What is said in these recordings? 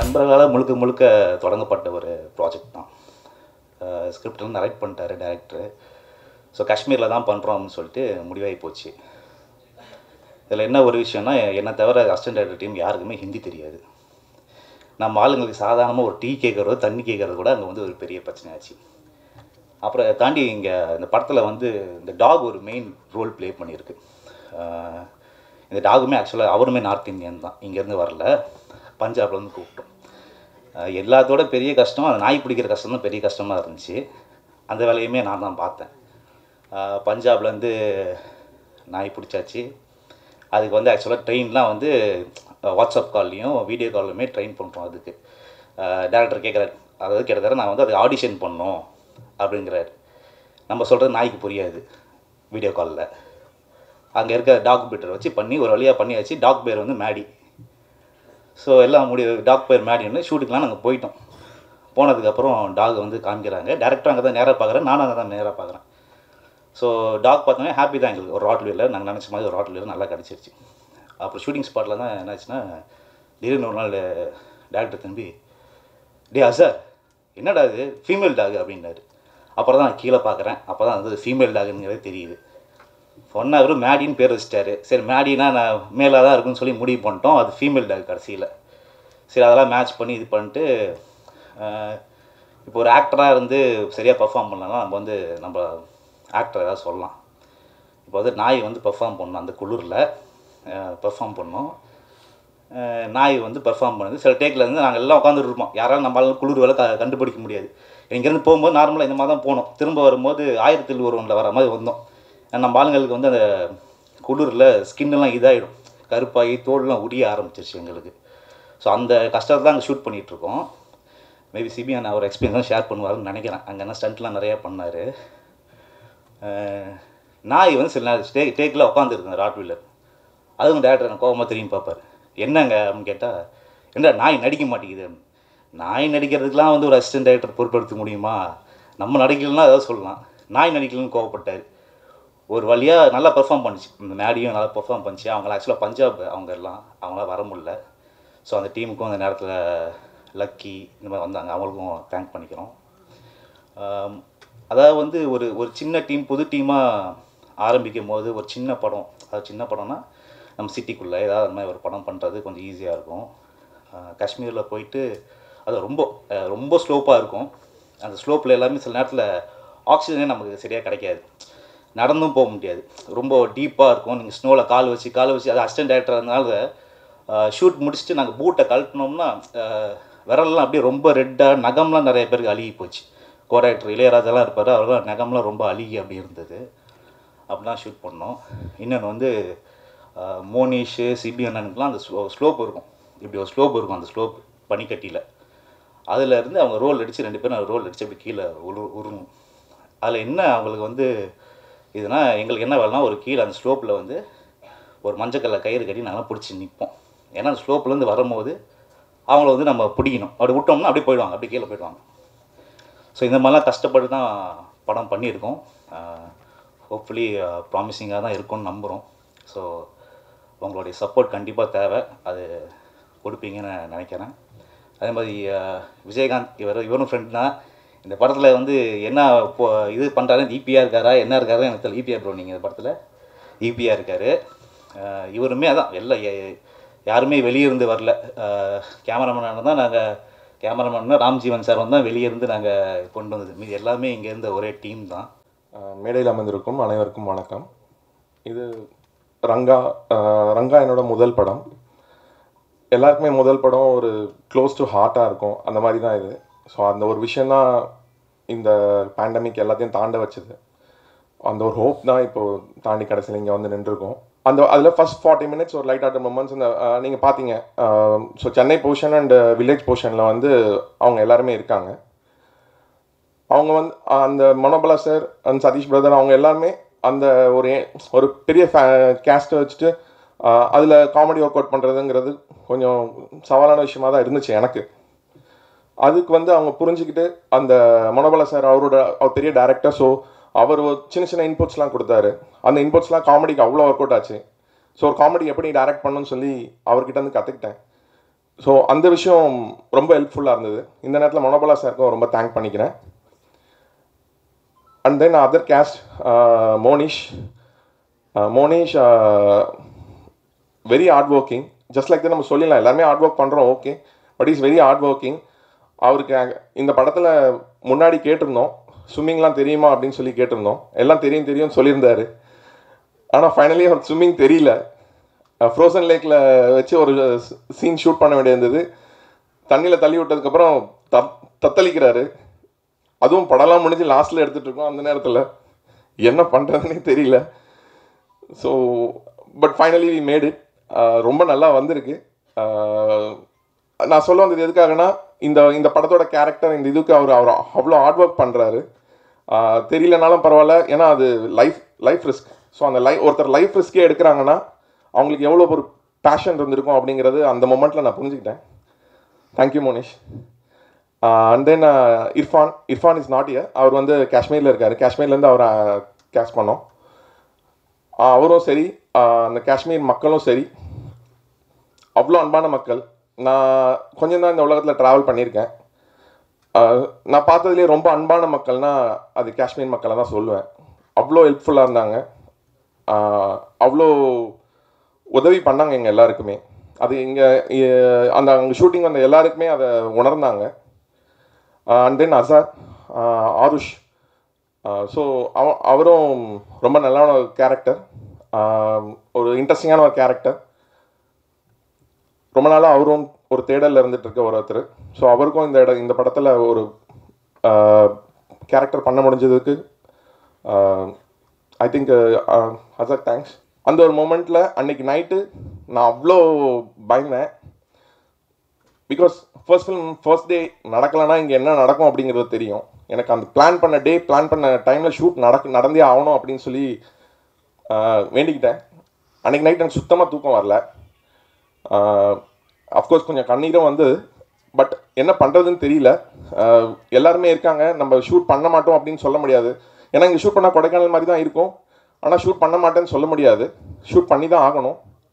நண்பர்களால் முழுக்க முழுக்க தொடங்கப்பட்ட ஒரு ப்ராஜெக்ட் தான் ஸ்கிரிப்ட்லாம் நரேட் பண்ணிட்டாரு டேரக்டரு ஸோ காஷ்மீரில் தான் பண்ணுறோம் அப்படின்னு சொல்லிட்டு முடிவாகி போச்சு இதில் என்ன ஒரு விஷயம்னா என்னை தவிர அசிஸ்டன்ட் டேரக்டர் டீம் யாருக்குமே ஹிந்தி தெரியாது நம்ம ஆளுங்களுக்கு சாதாரணமாக ஒரு டீ கேட்குறதோ தண்ணி கேட்குறது கூட அங்கே வந்து ஒரு பெரிய பிரச்சனையாச்சு அப்புறம் தாண்டி இங்கே இந்த படத்தில் வந்து இந்த டாக் ஒரு மெயின் ரோல் ப்ளே பண்ணியிருக்கு ஆஹ் இந்த டாகுமே ஆக்சுவலாக அவருமே நார்த் இந்தியன் தான் இங்கேருந்து வரல பஞ்சாப்லேருந்து கூப்பிட்டோம் ஆஹ் எல்லாத்தோட பெரிய கஷ்டம் அந்த நாய் பிடிக்கிற கஷ்டம் தான் பெரிய கஷ்டமாக இருந்துச்சு அந்த வேலையுமே நான் தான் பார்த்தேன் ஆஹ் பஞ்சாப்லேருந்து நாய் பிடிச்சாச்சு அதுக்கு வந்து ஆக்சுவலாக ட்ரெயின்லாம் வந்து வாட்ஸ்அப் கால்லையும் வீடியோ கால்லையுமே ட்ரெயின் பண்ணுறோம் அதுக்கு டேரக்டர் கேட்குறாரு அதாவது கிட்டத்தட்ட நான் வந்து அதுக்கு ஆடிஷன் பண்ணோம் அப்படிங்கிறாரு நம்ம சொல்கிறது நாய்க்கு புரியாது வீடியோ காலில் அங்கே இருக்க டாக் பீட்டர் வச்சு பண்ணி ஒரு வழியாக பண்ணியாச்சு டாக் பேர் வந்து மேடி ஸோ எல்லாம் முடி டாக் பேர் மேடின்னு ஷூட்டுக்கெலாம் நாங்கள் போயிட்டோம் போனதுக்கப்புறம் டாக் வந்து காமிக்கிறாங்க டேரக்டர் அங்கே தான் நேராக பார்க்குறேன் நானும் அங்கே தான் நேராக பார்க்குறேன் ஸோ டாக் பார்த்தோன்னே ஹாப்பி தான் எங்களுக்கு ஒரு ராட் வீலர் நாங்கள் நினச்ச மாதிரி ஒரு ராட் வீலர் நல்லா கிடச்சிருச்சு அப்புறம் ஷூட்டிங் ஸ்பாட்டில் தான் என்னாச்சுன்னா திடீர்னு ஒரு நாள் டேரக்டர் தம்பி டே சார் என்னடா இது ஃபீமேல் டாக் அப்படின்னாரு அப்புறம் தான் நான் கீழே பார்க்குறேன் அப்போ தான் வந்து ஃபீமேல் டாகுங்கிறது தெரியுது சொன்ன அவரு மேடின்னு பேர் வச்சிட்டாரு சரி மேடினா நான் மேலாக தான் இருக்குன்னு சொல்லி முடிவு பண்ணிட்டோம் அது ஃபீமேல் டாக் கடைசியில் சரி அதெல்லாம் மேட்ச் பண்ணி இது பண்ணிட்டு ஆஹ், இப்போ ஒரு ஆக்டராக இருந்து சரியாக பெர்ஃபார்ம் பண்ணலன்னா நம்ம வந்து நம்ம ஆக்டர் ஏதாவது சொல்லலாம் இப்போ வந்து நாய் வந்து பெர்ஃபார்ம் பண்ணணும் அந்த குளிரில் பெர்ஃபார்ம் பண்ணோம் அஹ் நாய் வந்து பெர்ஃபார்ம் பண்ணுது சில டேக்கில் இருந்து நாங்கள் எல்லாம் உட்காந்துட்டு இருப்போம் யாராலும் நம்மளால குளிர் வேலை க கண்டுபிடிக்க முடியாது இங்கேருந்து போகும்போது நார்மலாக இந்த மாதிரி தான் போனோம் திரும்ப வரும்போது ஆயிரத்தில் ஒருவனில் வர மாதிரி வந்தோம் ஏன்னா நம்ம ஆளுங்களுக்கு வந்து அந்த குளிரில் ஸ்கின்னெல்லாம் இதாகிடும் கருப்பாகி தோல்லாம் உரிய ஆரம்பிச்சிருச்சு எங்களுக்கு ஸோ அந்த கஷ்டத்தை தான் அங்கே ஷூட் பண்ணிகிட்ருக்கோம் மேபி சிபிஎன் அவர் எக்ஸ்பீரியன்ஸ் ஷேர் பண்ணுவாருன்னு நினைக்கிறேன் அங்கே என்ன ஸ்டண்ட்லாம் நிறையா பண்ணார் நாய் வந்து சில நேரம் டே டேக்கில் உட்காந்துருக்கு ராட் வீலர் அதுவும் டேரக்டர் எனக்கு கோபமாக திரும்பி பார்ப்பார் என்னங்க அப்படின்னு கேட்டால் என்ன நாய் நடிக்க மாட்டேங்குது நாய் நடிக்கிறதுக்கெலாம் வந்து ஒரு அசிஸ்டன்ட் டைரக்டர் பொறுப்பெடுக்க முடியுமா நம்ம நடிக்கலன்னா ஏதாவது சொல்லலாம் நாய் நடிக்கலன்னு கோவப்பட்டார் ஒரு வழியாக நல்லா பெர்ஃபார்ம் பண்ணுச்சு இந்த மேடியும் நல்லா பெர்ஃபார்ம் பண்ணுச்சு அவங்க ஆக்சுவலாக பஞ்சாப் அவங்க எல்லாம் அவங்களாம் வர முடியல ஸோ அந்த டீமுக்கும் அந்த நேரத்தில் லக்கி இந்த மாதிரி வந்தாங்க அவங்களுக்கும் தேங்க் பண்ணிக்கிறோம் ஆம், அதாவது வந்து ஒரு ஒரு சின்ன டீம் புது டீமாக ஆரம்பிக்கும் போது ஒரு சின்ன படம் அது சின்ன படம்னா நம்ம சிட்டிக்குள்ளே ஏதாவது அந்த மாதிரி ஒரு படம் பண்ணுறது கொஞ்சம் ஈஸியாக இருக்கும் காஷ்மீரில் போயிட்டு அது ரொம்ப அஹ், ரொம்ப ஸ்லோப்பாக இருக்கும் அந்த ஸ்லோப்பில் எல்லாமே சில நேரத்தில் ஆக்சிஜனே நமக்கு சரியாக கிடைக்காது நடந்தும் போக முடியாது ரொம்ப டீப்பாக இருக்கும் நீங்கள் ஸ்னோவில் கால் வச்சு கால் வச்சு அது அசிஸ்டன்ட் டேரக்டர் இருந்தனால ஷூட் முடிச்சுட்டு நாங்கள் பூட்டை கழட்டினோம்னா அஹ், விரல்லாம் அப்படியே ரொம்ப ரெட்டாக நகம்லாம் நிறைய பேருக்கு அழுகி போச்சு கோடாக்டர் இளையராஜாலாம் இருப்பார் அவரெல்லாம் நகம்லாம் ரொம்ப அழுகி அப்படி இருந்தது அப்படிலாம் ஷூட் பண்ணோம் இன்னொன்று வந்து அஹ், மோனிஷு சிபி அண்ணனுக்குலாம் அந்த ஸ்லோ ஸ்லோப் இருக்கும் இப்படி ஒரு ஸ்லோப் இருக்கும் அந்த ஸ்லோப் பனிக்கட்டியில் அதில் இருந்து அவங்க ரோல் அடித்து ரெண்டு பேரும் ரோல் அடித்து அப்படி கீழே உரு உருணும் அதில் என்ன அவங்களுக்கு வந்து இதுனா எங்களுக்கு என்ன வேலைனா ஒரு கீழே அந்த ஸ்லோப்பில் வந்து ஒரு மஞ்சக்கல்ல கயிறு கட்டி நாங்கள் பிடிச்சி நிற்போம் ஏன்னா அந்த ஸ்லோப்லேருந்து வரும்போது அவங்கள வந்து நம்ம பிடிக்கணும் அப்படி விட்டோம்னா அப்படியே போயிடுவாங்க அப்படியே கீழே போயிடுவாங்க ஸோ இந்த மாதிரிலாம் கஷ்டப்பட்டு தான் படம் பண்ணியிருக்கோம் ஹோப்ஃபுல்லி ப்ராமிசிங்காக தான் இருக்கும்னு நம்புகிறோம் ஸோ உங்களுடைய சப்போர்ட் கண்டிப்பாக தேவை அது கொடுப்பீங்கன்னு நான் நினைக்கிறேன் அதே மாதிரி அஹ், விஜயகாந்த் இவர் இவரும் ஃப்ரெண்ட் தான் இந்த படத்தில் வந்து என்ன இப்போ இது பண்ணுறாரு ஈபியாக இருக்காரா என்ன இருக்காரா எனக்கு தெரியல ஈபிஆர் ப்ரோ நீங்கள் இந்த படத்தில் ஈபியாக இருக்கார் இவருமே அதான் எல்லாம் எ- யாருமே வெளியே இருந்து வரல கேமராமேன் தான் நாங்கள் கேமராமேன் ராம்ஜீவன் சார் வந்து தான் வெளியே இருந்து நாங்கள் கொண்டு வந்தது மீதி எல்லாமே இங்கே இருந்த ஒரே டீம் தான் அஹ் மேடையில் அமர்ந்திருக்கும் அனைவருக்கும் வணக்கம் இது ரங்கா அஹ் ரங்கா என்னோட முதல் படம் எல்லாருக்குமே முதல் படம் ஒரு க்ளோஸ் டு ஹார்ட்டாக இருக்கும் அந்த மாதிரி தான் இது ஸோ அந்த ஒரு விஷயந்தான் இந்த பேண்டமிக் எல்லாத்தையும் தாண்ட வச்சது அந்த ஒரு ஹோப் தான் இப்போது தாண்டி கடைசியில் இங்கே வந்து நின்றுருக்கோம் அந்த அதில் ஃபர்ஸ்ட் ஃபார்ட்டி மினிட்ஸ் ஒரு லைட் ஆட்ட மூமெண்ட்ஸ் இந்த நீங்கள் பார்த்தீங்க so Chennai portion and village போர்ஷனில் வந்து அவங்க எல்லாருமே இருக்காங்க அவங்க வந்து அந்த Manobala sir and Sathish brother அவங்க எல்லாருமே அந்த ஒரு ஒரு பெரிய கேஸ்ட்டை வச்சுட்டு அதில் காமெடி ஒர்க் அவுட் பண்ணுறதுங்கிறது கொஞ்சம் சவாலான விஷயமா தான் இருந்துச்சு எனக்கு அதுக்கு வந்து அவங்க புரிஞ்சுக்கிட்டு அந்த மனோபலா சார் அவரோட அவர் பெரிய டேரக்டர் ஸோ அவர் ஒரு சின்ன சின்ன இன்புட்ஸ்லாம் கொடுத்தாரு அந்த இன்புட்ஸ்லாம் காமெடிக்கு அவ்வளோ ஒர்க் அவுட் ஆச்சு ஸோ ஒரு காமெடி எப்படி டைரக்ட் பண்ணணும்னு சொல்லி அவர்கிட்ட இருந்து கற்றுக்கிட்டேன் ஸோ அந்த விஷயம் ரொம்ப ஹெல்ப்ஃபுல்லாக இருந்தது இந்த நேரத்தில் மனோபலா சாருக்கும் ரொம்ப தேங்க் பண்ணிக்கிறேன் and then other cast Monish Monish very hard working just like நம்ம சொல்லிடலாம் எல்லாருமே ஹார்ட் ஒர்க் பண்ணுறோம் okay but is very hard working அவருக்கு அங்க- இந்த படத்தில் முன்னாடி கேட்டிருந்தோம் ஸ்விம்மிங்லாம் தெரியுமா அப்படின்னு சொல்லி கேட்டிருந்தோம் எல்லாம் தெரியும் தெரியும்னு சொல்லியிருந்தாரு ஆனால் ஃபைனலி அவர் ஸ்விம்மிங் தெரியல ஃப்ரோசன் லேக்கில் வச்சு ஒரு சீன் ஷூட் பண்ண வேண்டியிருந்தது தண்ணியில் தள்ளி விட்டதுக்கப்புறம் தத் தத்தளிக்கிறாரு அதுவும் படம்லாம் முடிஞ்சு லாஸ்ட்டில் எடுத்துகிட்டு இருக்கோம் அந்த நேரத்தில் என்ன பண்ணுறதுனே தெரியல so but finally we made it ரொம்ப நல்லா வந்திருக்கு ஆஹ் நான் சொல்ல வந்தது எதுக்காகனா இந்த இந்த படத்தோட கேரக்டர் இந்த இதுக்கு அவர் அவர் அவ்வளோ ஹார்ட் ஒர்க் பண்ணுறாரு தெரியலனாலும் பரவாயில்ல ஏன்னா அது லைஃப் லைஃப் ரிஸ்க் ஸோ அந்த லைஃப் ஒருத்தர் லைஃப் ரிஸ்க்கே எடுக்கிறாங்கன்னா அவங்களுக்கு எவ்வளோ ஒரு பேஷன் இருந்திருக்கும் அப்படிங்கிறது அந்த மொமெண்ட்டில் நான் புரிஞ்சுக்கிட்டேன் thank you Monish and then Irfan Irfan is not here அவர் வந்து காஷ்மீரில் இருக்கார் காஷ்மீர்லேருந்து அவரை கேஷ் பண்ணோம் ஆஹ் அவரும் சரி ஆஹ் அந்த காஷ்மீர் மக்களும் சரி அவ்வளோ அன்பான மக்கள் நான் கொஞ்சம் தான் இந்த உலகத்தில் ட்ராவல் பண்ணியிருக்கேன் ஆஹ் நான் பார்த்ததுலேயே ரொம்ப அன்பான மக்கள்னா அது காஷ்மீர் மக்களை தான் சொல்லுவேன் அவ்வளோ ஹெல்ப்ஃபுல்லாக இருந்தாங்க ஆஹ் அவ்வளோ உதவி பண்ணாங்க எங்கள் எல்லாருக்குமே அது இங்கே அந்த அங்கே ஷூட்டிங் வந்த எல்லாருக்குமே அதை உணர்ந்தாங்க and then Azhar Aarush so அவ அவரும் ரொம்ப நல்லான ஒரு கேரக்டர் ஒரு இன்ட்ரெஸ்டிங்கான ஒரு கேரக்டர் ரொம்ப நாளாக அவரும் ஒரு தேடலில் இருந்துட்டு இருக்க ஒரு ஒருத்தர் ஸோ அவருக்கும் இந்த இட இந்த படத்தில் ஒரு கேரக்டர் பண்ண முடிஞ்சதுக்கு ஐ திங்க் அசார் தேங்க்ஸ் அந்த ஒரு மூமெண்ட்டில் அன்னைக்கு நைட்டு நான் அவ்வளோ பயந்தேன் because first film first day நடக்கலைன்னா இங்கே என்ன நடக்கும் அப்படிங்கிறது தெரியும் எனக்கு அந்த பிளான் பண்ண டே பிளான் பண்ண டைமில் ஷூட் நடக்க நடந்தே ஆகணும் அப்படின்னு சொல்லி ஆஹ், வேண்டிக்கிட்டேன் அன்னைக்கு நைட் எனக்கு சுத்தமாக தூக்கம் வரல அஃப்கோர்ஸ் கொஞ்சம் கண்ணீரும் வந்து பட் என்ன பண்ணுறதுன்னு தெரியல ஆஹ், எல்லாருமே இருக்காங்க நம்ம ஷூட் பண்ண மாட்டோம் அப்படின்னு சொல்ல முடியாது ஏன்னா இங்கே ஷூட் பண்ணால் கொடைக்கானல் மாதிரி தான் இருக்கும் ஆனால் ஷூட் பண்ண மாட்டேன்னு சொல்ல முடியாது ஷூட் பண்ணி தான் ஆகணும்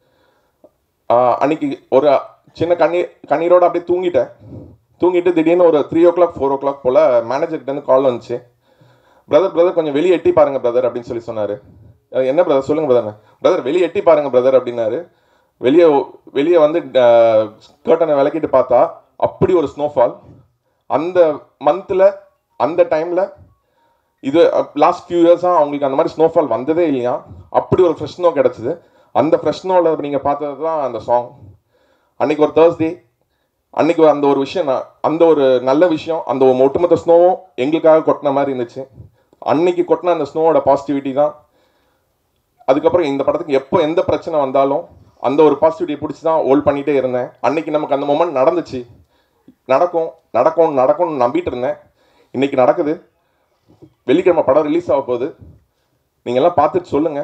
ஆஹ் அன்னைக்கு ஒரு சின்ன கண்ணீர் கண்ணீரோட அப்படியே தூங்கிட்டேன் தூங்கிட்டு திடீர்னு ஒரு three o'clock four o'clock போல் மேனேஜர்கிட்டேருந்து கால் வந்துச்சு பிரதர் பிரதர் கொஞ்சம் வெளியே எட்டி பாருங்க பிரதர் அப்படின்னு சொல்லி சொன்னார் என்ன பிரதர் சொல்லுங்க பிரதர் பிரதர் வெளியே எட்டி பாருங்க பிரதர் அப்படின்னாரு வெளியே வெளியே வந்து கேர்ட்டனை விளக்கிட்டு பார்த்தா அப்படி ஒரு ஸ்னோஃபால் அந்த மந்தில் அந்த டைமில் இது லாஸ்ட் ஃபியூ இயர்ஸாக அவங்களுக்கு அந்த மாதிரி ஸ்னோஃபால் வந்ததே இல்லையா அப்படி ஒரு ஃப்ரெஷ் ஸ்னோ கிடச்சிது அந்த ஃப்ரெஷ் ஸ்னோவில் நீங்கள் பார்த்தது தான் அந்த சாங் அன்னைக்கு ஒரு தேர்ஸ்டே அன்னைக்கு ஒரு- அந்த ஒரு விஷயம் நான் அந்த ஒரு நல்ல விஷயம் அந்த ஒரு ஒட்டுமொத்த ஸ்னோவும் எங்களுக்காக கொட்டின மாதிரி இருந்துச்சு அன்னைக்கு கொட்டின அந்த ஸ்னோவோட பாசிட்டிவிட்டி தான் அதுக்கப்புறம் இந்த படத்துக்கு எப்போ எந்த பிரச்சனை வந்தாலும் அந்த ஒரு பாசிட்டிவிட்டியை பிடிச்சி தான் ஹோல்ட் பண்ணிகிட்டே இருந்தேன் அன்னைக்கு நமக்கு அந்த மொமெண்ட் நடந்துச்சு நடக்கும் நடக்கும் நடக்கும்னு நம்பிட்டு இருந்தேன் இன்னைக்கு நடக்குது வெள்ளிக்கிழமை படம் ரிலீஸ் ஆக போகுது நீங்க எல்லாம் பார்த்துட்டு சொல்லுங்க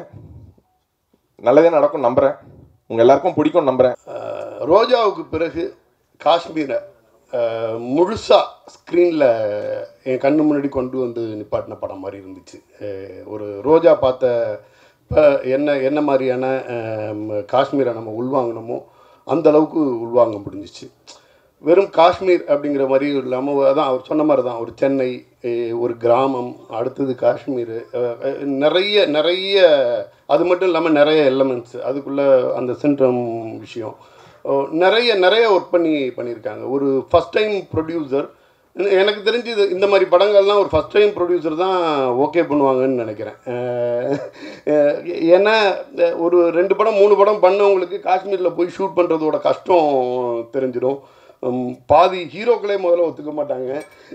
நல்லதே நடக்கும் நம்புறேன் உங்க எல்லாருக்கும் பிடிக்கும் நம்புறேன் அஹ் ரோஜாவுக்கு பிறகு காஷ்மீரை அஹ், முழுசா ஸ்க்ரீனில் என் கண்ணு முன்னாடி கொண்டு வந்து நிப்பாட்டின படம் மாதிரி இருந்துச்சு அஹ், ஒரு ரோஜா பார்த்த இப்போ என்ன என்ன மாதிரியான அஹ், காஷ்மீரை நம்ம உள்வாங்கினோமோ அந்த அளவுக்கு உள்வாங்க முடிஞ்சிச்சு வெறும் காஷ்மீர் அப்படிங்கிற மாதிரி இல்லாமல் அதான் அவர் சொன்ன மாதிரி தான் ஒரு சென்னை அஹ், ஒரு கிராமம் அடுத்தது காஷ்மீர் அஹ், அஹ், நிறைய நிறைய அது மட்டும் இல்லாமல் நிறைய எலமெண்ட்ஸ் அதுக்குள்ளே அந்த சின்ட்ரம் விஷயம் அஹ், நிறைய நிறைய ஒர்க் பண்ணி பண்ணியிருக்காங்க ஒரு ஃபஸ்ட் டைம் ப்ரொடியூசர் எனக்கு தெரிஞ்சு இது இந்த மாதிரி படங்கள்லாம் ஒரு ஃபஸ்ட் டைம் ப்ரொடியூசர் தான் ஓகே பண்ணுவாங்கன்னு நினைக்கிறேன் அஹ், அஹ், ஏன்னா அஹ், ஒரு ரெண்டு படம் மூணு படம் பண்ணவங்களுக்கு காஷ்மீரில் போய் ஷூட் பண்ணுறதோட கஷ்டம் தெரிஞ்சிடும் உம், பாதி ஹீரோக்களே முதல்ல ஒத்துக்க மாட்டாங்க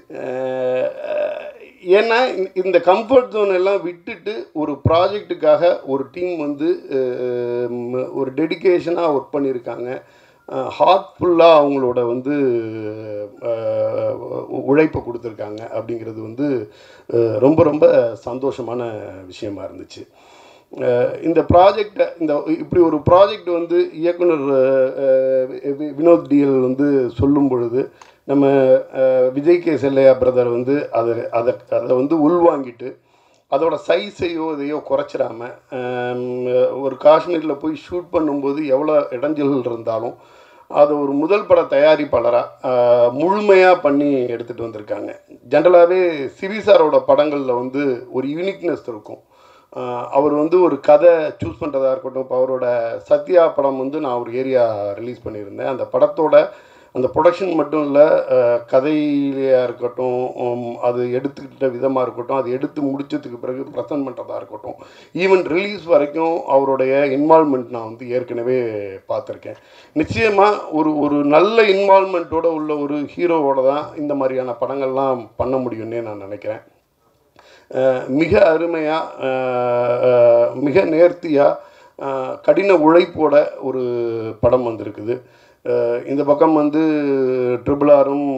அஹ், ஏன்னா இந்த- இந்த கம்ஃபர்ட் ஜோன் எல்லாம் விட்டுட்டு ஒரு ப்ராஜெக்ட்டுக்காக ஒரு டீம் வந்து அஹ், ஒரு டெடிகேஷனாக ஒர்க் பண்ணியிருக்காங்க ஹார்ட்ஃபுல்லாக அவங்களோட வந்து அஹ், உழைப்பை கொடுத்துருக்காங்க அப்படிங்கிறது வந்து அஹ், ரொம்ப ரொம்ப சந்தோஷமான விஷயமா இருந்துச்சு அஹ், இந்த ப்ராஜெக்டை இந்த இப்படி ஒரு ப்ராஜெக்ட் வந்து இயக்குனர் அஹ், வி- வினோத் டிஎல் வந்து சொல்லும் பொழுது நம்ம அஹ், விஜய் கே செல்லையா பிரதர் வந்து அதை அதை அதை வந்து உள்வாங்கிட்டு அதோட சைஸையோ இதையோ குறைச்சிடாம ஆம், ஒரு காஷ்மீரில் போய் ஷூட் பண்ணும்போது எவ்வளோ இடைஞ்சல்கள் இருந்தாலும் அது ஒரு முதல் பட தயாரிப்பாளராக முழுமையாக பண்ணி எடுத்துகிட்டு வந்திருக்காங்க ஜென்ரலாகவே சிவி சாரோட படங்களில் வந்து ஒரு யூனிக்னஸ் இருக்கும் ஆஹ் அவர் வந்து ஒரு கதை சூஸ் பண்ணுறதா இருக்கட்டும் இப்போ அவரோட சத்யா படம் வந்து நான் ஒரு ஏரியா ரிலீஸ் பண்ணியிருந்தேன் அந்த படத்தோட அந்த ப்ரொடக்ஷன் மட்டும் இல்லை கதையிலையாக இருக்கட்டும் உம், அது எடுத்துக்கிட்ட விதமாக இருக்கட்டும் அது எடுத்து முடிச்சதுக்கு பிறகு ப்ரெசன்ட் பண்ணுறதா இருக்கட்டும் ஈவன் ரிலீஸ் வரைக்கும் அவருடைய இன்வால்மெண்ட் நான் வந்து ஏற்கனவே பார்த்துருக்கேன் நிச்சயமாக ஒரு ஒரு நல்ல இன்வால்மெண்ட்டோட உள்ள ஒரு ஹீரோவோட தான் இந்த மாதிரியான படங்கள்லாம் பண்ண முடியும்னே நான் நினைக்கிறேன் அஹ் மிக அருமையாக மிக நேர்த்தியாக கடின உழைப்போட ஒரு படம் வந்திருக்குது அஹ் இந்த பக்கம் வந்து ட்ரிபிள் ஆரும்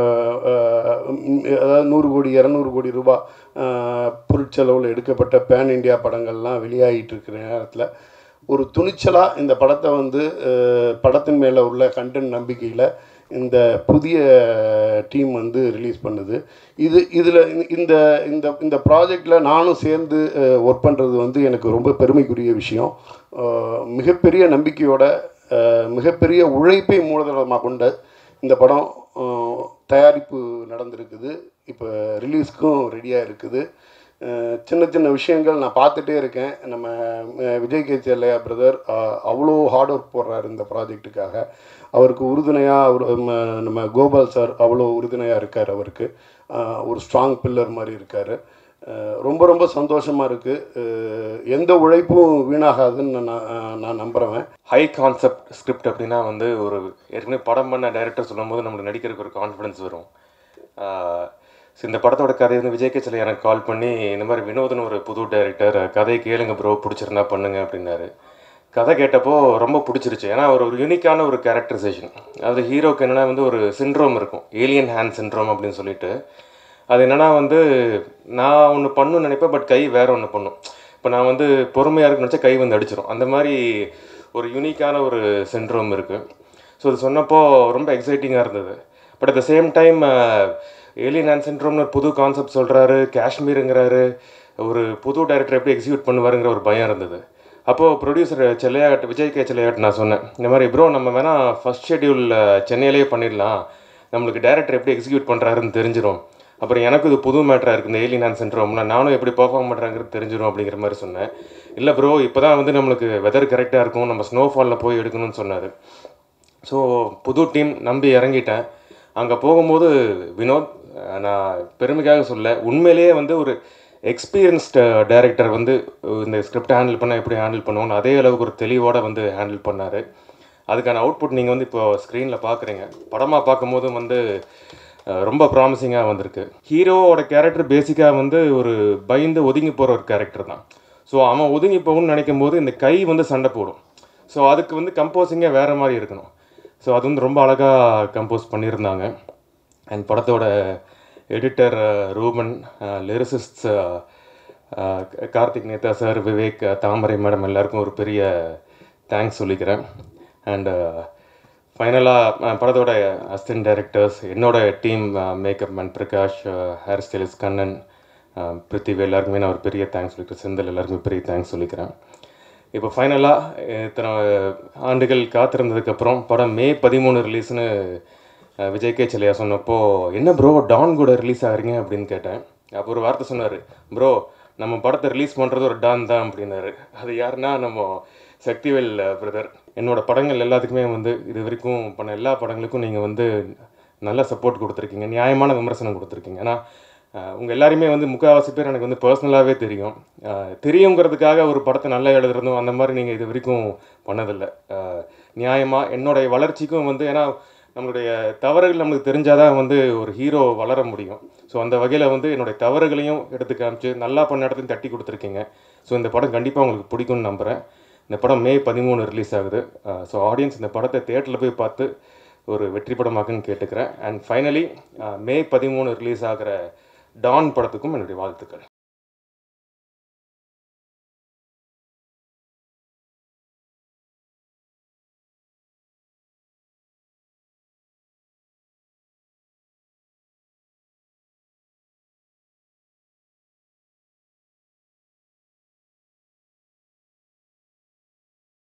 அதாவது நூறு கோடி இரநூறு கோடி ரூபாய் அஹ், பொருட்செலவில் எடுக்கப்பட்ட பேன் இந்தியா படங்கள்லாம் வெளியாகிட்டு இருக்கிற நேரத்தில் ஒரு துணிச்சலாக இந்த படத்தை வந்து அஹ், படத்தின் மேலே உள்ள கண்டென்ட் நம்பிக்கையில் இந்த புதிய டீம் வந்து ரிலீஸ் பண்ணுது இது இதில் இந்த இந்த இந்த ப்ராஜெக்டில் நானும் சேர்ந்து ஒர்க் பண்ணுறது வந்து எனக்கு ரொம்ப பெருமைக்குரிய விஷயம் அஹ், மிகப்பெரிய நம்பிக்கையோட அஹ், மிகப்பெரிய உழைப்பை மூலதனமாக கொண்ட இந்த படம் அஹ், தயாரிப்பு நடந்திருக்குது இப்போ ரிலீஸ்க்கும் ரெடியாக இருக்குது அஹ், சின்ன சின்ன விஷயங்கள் நான் பார்த்துட்டே இருக்கேன் நம்ம அஹ், விஜய் கே செல்லையா பிரதர் அவ்வளோ ஹார்ட் ஒர்க் போடுறாரு இந்த ப்ராஜெக்ட்டுக்காக அவருக்கு உறுதுணையாக அவர் நம்ம நம்ம கோபால் சார் அவ்வளோ உறுதுணையாக இருக்கார் அவருக்கு அஹ், ஒரு ஸ்ட்ராங் பில்லர் மாதிரி இருக்கார் ரொம்ப ரொம்ப சந்தோஷமாக இருக்குது எந்த உழைப்பும் வீணாகாதுன்னு நான் நான் நம்புகிறேன் ஹை கான்செப்ட் ஸ்கிரிப்ட் அப்படின்னா வந்து ஒரு ஏற்கனவே படம் பண்ண டைரக்டர் சொல்லும்போது நம்மளுக்கு நடிக்கிறதுக்கு ஒரு கான்ஃபிடன்ஸ் வரும் ஆஹ் so இந்த படத்தோட கதை வந்து விஜய் கேச்சல் எனக்கு கால் பண்ணி இந்த மாதிரி வினோதன் ஒரு புது டைரக்டர் கதை கேளுங்க ப்ரோ பிடிச்சிருந்தா பண்ணுங்க அப்படின்னாரு கதை கேட்டப்போ ரொம்ப பிடிச்சிருச்சு ஏன்னா ஒரு ஒரு யூனிக்கான ஒரு கேரக்டரைசேஷன் அது ஹீரோக்கு என்னென்னா வந்து ஒரு சிண்ட்ரோம் இருக்கும் ஏலியன் ஹேண்ட் சிண்ட்ரோம் அப்படின்னு சொல்லிட்டு அது என்னன்னா வந்து நான் ஒன்று பண்ணணும்னு நினைப்பேன் பட் கை வேற ஒன்று பண்ணும் இப்போ நான் வந்து பொறுமையாக இருக்குன்னு நினச்சா கை வந்து அடிச்சிடும் அந்த மாதிரி ஒரு யூனிக்கான ஒரு சிண்ட்ரோம் இருக்குது ஸோ அது சொன்னப்போ ரொம்ப எக்ஸைட்டிங்காக இருந்தது but at the same time alien hand சிண்ட்ரோம்னு ஒரு புது கான்செப்ட் சொல்கிறாரு காஷ்மீருங்கிறாரு ஒரு புது டைரக்டர் எப்படி எக்ஸிக்யூட் பண்ணுவாருங்கிற ஒரு பயம் இருந்தது அப்போது ப்ரொடியூசர் செல்லையாட் விஜய் கே செல்லையாட் நான் சொன்னேன் இந்த மாதிரி ப்ரோ நம்ம வேணால் ஃபஸ்ட் ஷெட்யூலில் சென்னையிலேயே பண்ணிடலாம் நம்மளுக்கு டேரக்டர் எப்படி எக்ஸிக்யூட் பண்ணுறாருன்னு தெரிஞ்சிடும் அப்புறம் எனக்கு இது புது மேட்டராக இருக்குது இந்த ஏலியன் ஹேண்ட் சிண்ட்ரோம்னா நானும் எப்படி பெர்ஃபார்ம் பண்ணுறாங்கிறது தெரிஞ்சிடும் அப்படிங்கிற மாதிரி சொன்னேன் இல்லை ப்ரோ இப்போ தான் வந்து நம்மளுக்கு வெதர் கரெக்டாக இருக்கும் நம்ம ஸ்னோஃபாலில் போய் எடுக்கணும்னு சொன்னார் ஸோ புது டீம் நம்பி இறங்கிட்டேன் அங்கே போகும்போது வினோத் அஹ், நான் பெருமைக்காக சொல்ல உண்மையிலேயே வந்து ஒரு எக்ஸ்பீரியன்ஸ்டு டைரக்டர் வந்து அஹ், இந்த ஸ்கிரிப்ட் ஹேண்டில் பண்ணால் எப்படி ஹேண்டில் பண்ணுவோம்னு அதே அளவுக்கு ஒரு தெளிவோட வந்து ஹேண்டில் பண்ணார் அதுக்கான அவுட்புட் நீங்கள் வந்து இப்போ ஸ்க்ரீனில் பார்க்குறீங்க படமாக பார்க்கும்போதும் வந்து அஹ், ரொம்ப ப்ராமிசிங்காக வந்திருக்கு ஹீரோவோட கேரக்டர் பேசிக்காக வந்து ஒரு பயந்து ஒதுங்கி போகிற ஒரு கேரக்டர் தான் ஸோ அவன் ஒதுங்கி போகணும்னு நினைக்கும் போது இந்த கை வந்து சண்டை போடும் ஸோ அதுக்கு வந்து கம்போசிங்கே வேறு மாதிரி இருக்கணும் ஸோ அது வந்து ரொம்ப அழகாக கம்போஸ் பண்ணியிருந்தாங்க அண்ட் படத்தோட editor Ruban lyricist Karthik Netha sir Vivek அஹ், தாமரை மேடம் எல்லாருக்கும் ஒரு பெரிய தேங்க்ஸ் சொல்லிக்கிறேன் அண்டு ஃபைனலாக படத்தோட அசிஸ்டன்ட் டைரக்டர்ஸ் என்னோட team makeup man Prakash hair stylist Kannan அஹ், பிருத்திவி எல்லாருக்குமே நான் ஒரு பெரிய தேங்க்ஸ் சொல்லிக்கிறேன் செந்தில் எல்லாருக்குமே பெரிய தேங்க்ஸ் சொல்லிக்கிறேன் இப்போ ஃபைனலாக இத்தனை ஆண்டுகள் காத்திருந்ததுக்கப்புறம் படம் மே பதிமூணு ரிலீஸ்னு அஹ், விஜய் கே செல்லையா சொன்னப்போ என்ன ப்ரோ டான் கூட ரிலீஸ் ஆகுறீங்க அப்படின்னு கேட்டேன் அப்போ ஒரு வார்த்தை சொன்னார் ப்ரோ நம்ம படத்தை ரிலீஸ் பண்ணுறது ஒரு டான் தான் அப்படின்னாரு அது யாருன்னா நம்ம சக்திவேல் பிரதர் என்னோட படங்கள் எல்லாத்துக்குமே வந்து இது வரைக்கும் பண்ண எல்லா படங்களுக்கும் நீங்கள் வந்து நல்ல சப்போர்ட் கொடுத்துருக்கீங்க நியாயமான விமர்சனம் கொடுத்துருக்கீங்க ஏன்னா உங்கள் எல்லாருமே வந்து முக்கால்வாசி பேர் எனக்கு வந்து பர்சனலாகவே தெரியும் அஹ், தெரியுங்கிறதுக்காக ஒரு படத்தை நல்லா எழுதுறதும் அந்த மாதிரி நீங்கள் இது வரைக்கும் பண்ணதில்லை நியாயமாக என்னுடைய வளர்ச்சிக்கும் வந்து ஏன்னா நம்மளுடைய தவறுகள் நமக்கு தெரிஞ்சாதான் வந்து ஒரு ஹீரோ வளர முடியும் ஸோ அந்த வகையில் வந்து என்னுடைய தவறுகளையும் எடுத்து காமிச்சு நல்லா பண்ண இடத்தையும் தட்டி கொடுத்துருக்கீங்க ஸோ இந்த படம் கண்டிப்பாக உங்களுக்கு பிடிக்கும்னு நம்புகிறேன் இந்த படம் மே பதிமூணு ரிலீஸ் ஆகுது ஸோ ஆடியன்ஸ் இந்த படத்தை தேட்டரில் போய் பார்த்து ஒரு வெற்றி படமாக்குன்னு கேட்டுக்கிறேன் அண்ட் ஃபைனலி மே பதிமூணு ரிலீஸ் ஆகிற டான் படத்துக்கும் என்னுடைய வாழ்த்துக்கள்